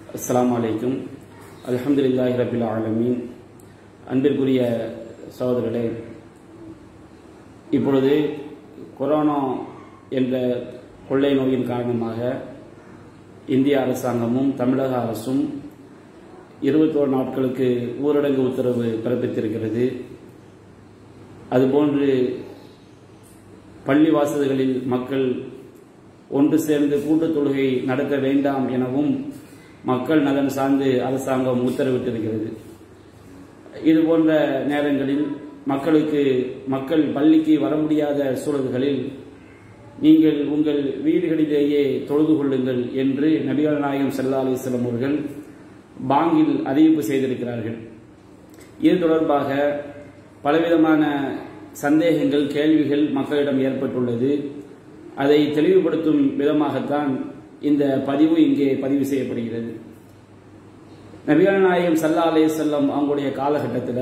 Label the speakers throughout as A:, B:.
A: அஸ்ஸலாமு அலைக்கும் அல்ஹம்துலில்லாஹி ரபில் ஆலமீன் அன்பிற்குரிய சகோதரர்களே இப்பொழுது கொரோனா என்ற கொள்ளை நோயின் காரணமாக இந்திய அரசாங்கமும் தமிழக அரசும் இருபத்தோரு நாட்களுக்கு ஊரடங்கு உத்தரவு பிறப்பித்திருக்கிறது அதுபோன்று பள்ளி வாசல்களில் மக்கள் ஒன்று சேர்ந்து கூட்டுத் தொழுகை நடத்த வேண்டாம் எனவும் மக்கள் நலன் சார்ந்து அரசாங்கம் உத்தரவிட்டிருக்கிறது இது போன்ற நேரங்களில் மக்களுக்கு மக்கள் பள்ளிக்கு வர முடியாத சூழல்களில் நீங்கள் உங்கள் வீடுகளிலேயே தொழுது கொள்ளுங்கள் என்று நபிகள் நாயகம் சல்லா அலிஸ்லாம் அவர்கள் பாங்கில் அறிவிப்பு செய்திருக்கிறார்கள் இது தொடர்பாக பலவிதமான சந்தேகங்கள் கேள்விகள் மக்களிடம் ஏற்பட்டுள்ளது அதை தெளிவுபடுத்தும் விதமாகத்தான் இந்த பதிவு இங்கே பதிவு செய்யப்படுகிறது நபிகள் நாயகம் சல்லா அலே செல்லம் அவங்களுடைய காலகட்டத்தில்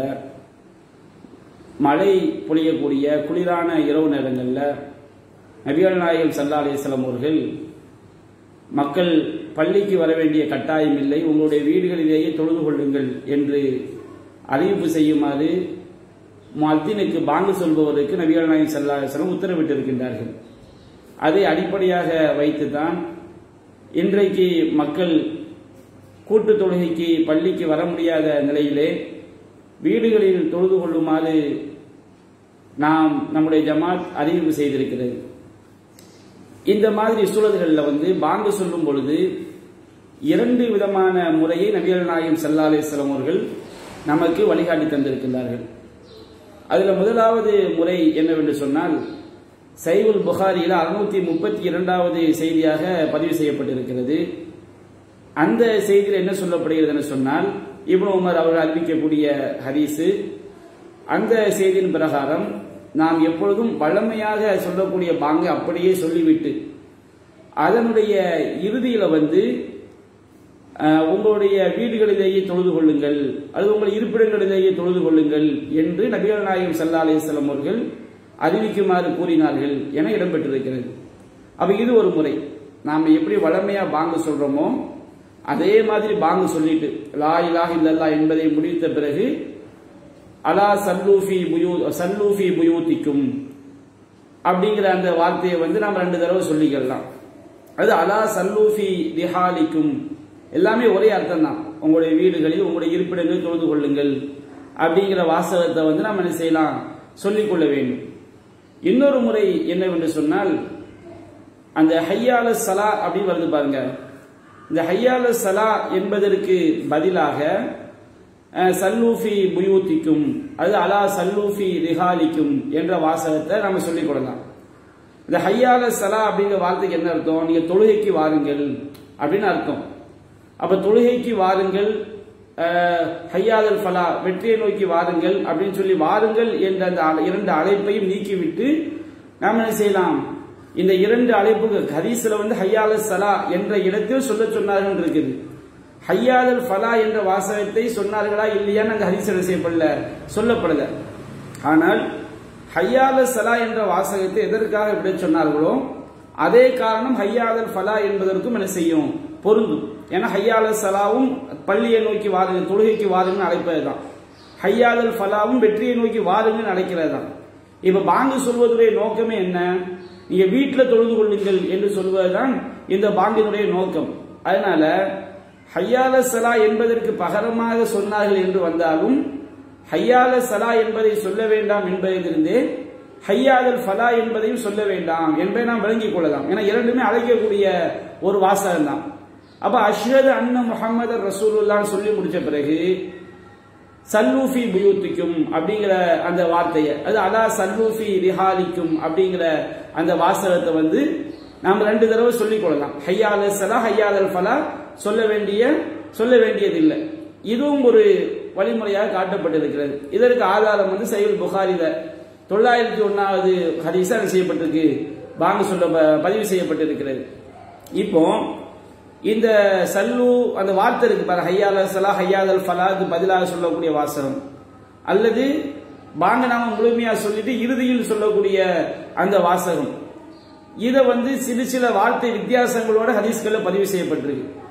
A: மழை பொழியக்கூடிய குளிரான இரவு நேரங்களில் நபிகள் நாயகம் சல்லா அலிஸ்லாம் அவர்கள் மக்கள் பள்ளிக்கு வர வேண்டிய கட்டாயம் இல்லை உங்களுடைய வீடுகளிலேயே தொழுது கொள்ளுங்கள் என்று அறிவிப்பு செய்யுமாறு மத்தினுக்கு பாங்கு சொல்பவருக்கு நபிகள் நாயகம் சல்லா அலிஸ்லாம் உத்தரவிட்டிருக்கின்றார்கள் அதை அடிப்படையாக வைத்துதான் இன்றைக்கு மக்கள் கூட்டு தொழுகைக்கு பள்ளிக்கு வர முடியாத நிலையிலே வீடுகளில் தொழுது கொள்ளுமாறு நாம் நம்முடைய ஜமாத் அறிவிப்பு செய்திருக்கிறது இந்த மாதிரி சூழல்களில் வந்து பாங்கு சொல்லும் பொழுது இரண்டு விதமான முறையை நபிகள் நாயகம் சல்லா அலிஸ்லாம் அவர்கள் நமக்கு வழிகாட்டி தந்திருக்கின்றார்கள் அதில் முதலாவது முறை என்னவென்று சொன்னால் சைவுல் புகாரியில் அறுநூத்தி முப்பத்தி இரண்டாவது செய்தியாக பதிவு செய்யப்பட்டிருக்கிறது அந்த செய்தியில் என்ன சொல்லப்படுகிறது என்று சொன்னால் இப்னு உமர் அவர்கள் அறிவிக்கக்கூடிய ஹதீஸு அந்த செய்தியின் பிரகாரம் நாம் எப்பொழுதும் வளமையாக சொல்லக்கூடிய பாங்கு அப்படியே சொல்லிவிட்டு அதனுடைய இறுதியில வந்து உங்களுடைய வீடுகளிலேயே தொழுது கொள்ளுங்கள் அல்லது உங்கள் இருப்பிடங்களிலேயே தொழுது கொள்ளுங்கள் என்று நபிகள் நாயகம் சல்லா அலிஸ்லாம் அவர்கள் அறிவிக்குமாறு கூறினார்கள் என இடம்பெற்றிருக்கிறது அப்ப இது ஒரு முறை நாம் எப்படி வளமையா பாங்கு சொல்றோமோ அதே மாதிரி பாங்கு சொல்லிட்டு லா இலாஹ் இல்லல்லா என்பதை முடித்த பிறகு அலா சல்லூஃபி புயூ சல்லூஃபி புயூத்திக்கும் அப்படிங்கிற அந்த வார்த்தையை வந்து நாம் ரெண்டு தடவை சொல்லிக்கலாம் அது அலா சல்லூஃபி திஹாலிக்கும் எல்லாமே ஒரே அர்த்தம் தான் உங்களுடைய வீடுகளில் உங்களுடைய இருப்பிடங்களில் தொழுது கொள்ளுங்கள் அப்படிங்கிற வாசகத்தை வந்து நாம் என்ன செய்யலாம் சொல்லிக்கொள்ள வேண்டும் இன்னொரு முறை என்னவென்று சொன்னால் அந்த ஹையால சலா அப்படின்னு வருது பாருங்க இந்த ஹையால சலா என்பதற்கு பதிலாக சல்லூஃபி புயூத்திக்கும் அது அலா சல்லூஃபி ரிஹாலிக்கும் என்ற வாசகத்தை நம்ம சொல்லிக் கொள்ளலாம் இந்த ஹையால சலா அப்படிங்கிற வார்த்தைக்கு என்ன அர்த்தம் நீங்க தொழுகைக்கு வாருங்கள் அப்படின்னு அர்த்தம் அப்ப தொழுகைக்கு வாருங்கள் ஹையாதல் ஃபலா வெற்றியை நோக்கி வாருங்கள் அப்படின்னு சொல்லி வாருங்கள் என்ற அந்த இரண்டு அழைப்பையும் நீக்கிவிட்டு நாம் என்ன செய்யலாம் இந்த இரண்டு அழைப்புகள் ஹதீஸ்ல வந்து ஹையால சலா என்ற இடத்தில் சொல்ல சொன்னார்கள் இருக்குது ஹையாதல் ஃபலா என்ற வாசகத்தை சொன்னார்களா இல்லையான்னு அங்க ஹதீஸ் செய்யப்படல சொல்லப்படல ஆனால் ஹையால சலா என்ற வாசகத்தை எதற்காக விட சொன்னார்களோ அதே காரணம் ஹையாதல் ஃபலா என்பதற்கும் என்ன செய்யும் பொருந்தும் ஏன்னா ஹையால சலாவும் பள்ளியை நோக்கி வாருங்க தொழுகைக்கு வாருங்கன்னு அழைப்பது தான் ஹையாதல் ஃபலாவும் வெற்றியை நோக்கி வாருங்கன்னு அழைக்கிறது தான் இப்ப பாங்கு சொல்வதுடைய நோக்கமே என்ன நீங்க வீட்டில் தொழுது கொள்ளுங்கள் என்று சொல்வதுதான் இந்த பாங்கினுடைய நோக்கம் அதனால ஹையால சலா என்பதற்கு பகரமாக சொன்னார்கள் என்று வந்தாலும் ஹையால சலா என்பதை சொல்ல வேண்டாம் என்பதிலிருந்தே ஹையாதல் ஃபலா என்பதையும் சொல்ல வேண்டாம் என்பதை நாம் விளங்கிக் கொள்ளலாம் ஏன்னா இரண்டுமே அழைக்கக்கூடிய ஒரு வாசகம் தான் அப்ப அஷ்ரது அண்ண முகமது ரசூலுல்லான்னு சொல்லி முடிச்ச பிறகு சல்லூஃபி புயூத்திக்கும் அப்படிங்கிற அந்த வார்த்தையை அது அலா சல்லூஃபி ரிஹாலிக்கும் அப்படிங்கிற அந்த வாசகத்தை வந்து நாம் ரெண்டு தடவை சொல்லிக் கொள்ளலாம் ஹையால சலா ஹையாதல் ஃபலா சொல்ல வேண்டிய சொல்ல வேண்டியது இல்லை இதுவும் ஒரு வழிமுறையாக காட்டப்பட்டிருக்கிறது இதற்கு ஆதாரம் வந்து சைவல் புகாரில தொள்ளாயிரத்தி ஒன்னாவது ஹதீஸா செய்யப்பட்டிருக்கு பாங்க சொல்ல பதிவு செய்யப்பட்டிருக்கிறது இப்போ இந்த சல்லு அந்த வார்த்தை இருக்கு பாரு ஹையால சலா ஹையாதல் ஃபலாக்கு பதிலாக சொல்லக்கூடிய வாசகம் அல்லது பாங்க நாம முழுமையா சொல்லிட்டு இறுதியில் சொல்லக்கூடிய அந்த வாசகம் இதை வந்து சிறு சில வார்த்தை வித்தியாசங்களோட ஹதீஸ்களில் பதிவு செய்யப்பட்டிருக்கு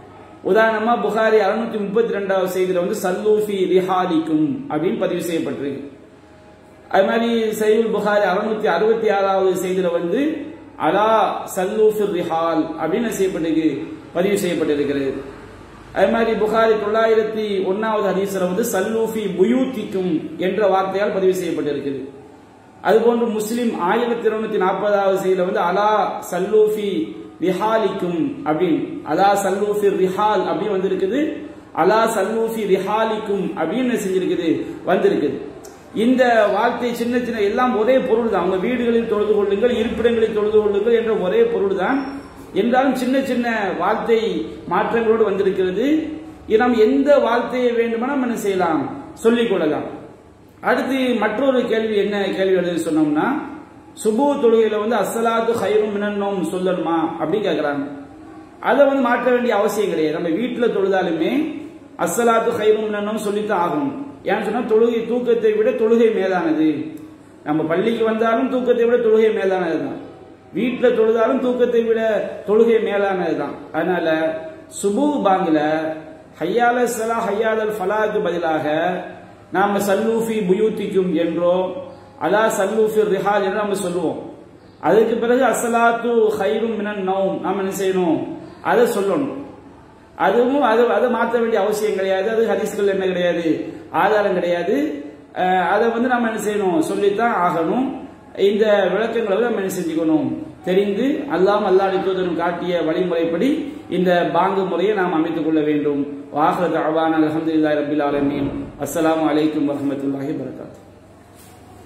A: உதாரணமா புகாரி அறுநூத்தி முப்பத்தி ரெண்டாவது செய்தியில வந்து சல்லூஃபி ரிஹாலிக்கும் அப்படின்னு பதிவு செய்யப்பட்டிருக்கு அது மாதிரி சைவுல் புகாரி அறுநூத்தி அறுபத்தி ஆறாவது செய்தியில வந்து அலா சல்லூஃபி ரிஹால் அப்படின்னு செய்யப்பட்டிருக்கு பதிவு செய்யப்பட்டிருக்கிறது அது மாதிரி புகாரி தொள்ளாயிரத்தி ஒன்னாவது ஹதீஸ்ல வந்து சல்லூஃபி புயூத்திக்கும் என்ற வார்த்தையால் பதிவு செய்யப்பட்டிருக்குது அதுபோன்று முஸ்லிம் ஆயிரத்தி இருநூத்தி நாற்பதாவது செய்தியில வந்து அலா சல்லூஃபி ரிஹாலிக்கும் அப்படின்னு அலா சல்லூஃபி ரிஹால் அப்படின்னு வந்திருக்குது அலா சல்லூஃபி ரிஹாலிக்கும் அப்படின்னு செஞ்சிருக்குது வந்திருக்குது இந்த வார்த்தை சின்ன சின்ன எல்லாம் ஒரே பொருள் தான் அவங்க வீடுகளில் தொழுது கொள்ளுங்கள் இருப்பிடங்களில் தொழுது கொள்ளுங்கள் என்ற ஒரே பொருள் தான் என்றாலும் சின்ன சின்ன வார்த்தை மாற்றங்களோடு வந்திருக்கிறது இது நாம் எந்த வார்த்தையை வேண்டுமானால் நம்ம என்ன செய்யலாம் சொல்லிக் கொள்ளலாம் அடுத்து மற்றொரு கேள்வி என்ன கேள்வி எழுதி சொன்னோம்னா சுபு தொழுகையில வந்து அஸ்ஸலாத்து ஹைரும் மினன்னோம் சொல்லணுமா அப்படி கேட்கறாங்க அதை வந்து மாற்ற வேண்டிய அவசியம் கிடையாது நம்ம வீட்டில் தொழுதாலுமே அஸ்ஸலாத்து ஹைரும் மினன்னோம் சொல்லித்தான் ஆகணும் ஏன்னு சொன்னா தொழுகை தூக்கத்தை விட தொழுகை மேலானது நம்ம பள்ளிக்கு வந்தாலும் தூக்கத்தை விட தொழுகை மேலானது தான் வீட்டில் தொழுதாலும் தூக்கத்தை விட தொழுகை மேலானது தான் அதனால சுபு பாங்கில ஹையால சலா ஹையாதல் ஃபலாக்கு பதிலாக நாம சல்லூஃபி புயூத்திக்கும் என்றோ அலா சல்லூஃபி ரிஹால் என்று நம்ம சொல்லுவோம் அதுக்கு பிறகு அசலாத்து ஹைரும் மினன் நவும் நாம் என்ன செய்யணும் அதை சொல்லணும் அதுவும் அது அதை மாற்ற வேண்டிய அவசியம் கிடையாது அது ஹதீஸ்கள் என்ன கிடையாது ஆதாரம் கிடையாது அஹ் அதை வந்து நம்ம என்ன செய்யணும் சொல்லித்தான் ஆகணும் இந்த விளக்கங்களை வந்து நம்ம என்ன செஞ்சுக்கணும் தெரிந்து அல்லாம் அல்லாஹ் தூதரும் காட்டிய வழிமுறைப்படி இந்த பாங்கு முறையை நாம் அமைத்துக் கொள்ள வேண்டும் வாஹத் அவான் அலமதுல்லாஹி ரபில் ஆலமீன் அஸ்ஸலாமு அலைக்கும் வரஹ்மத்துல்லாஹி வரகாத்து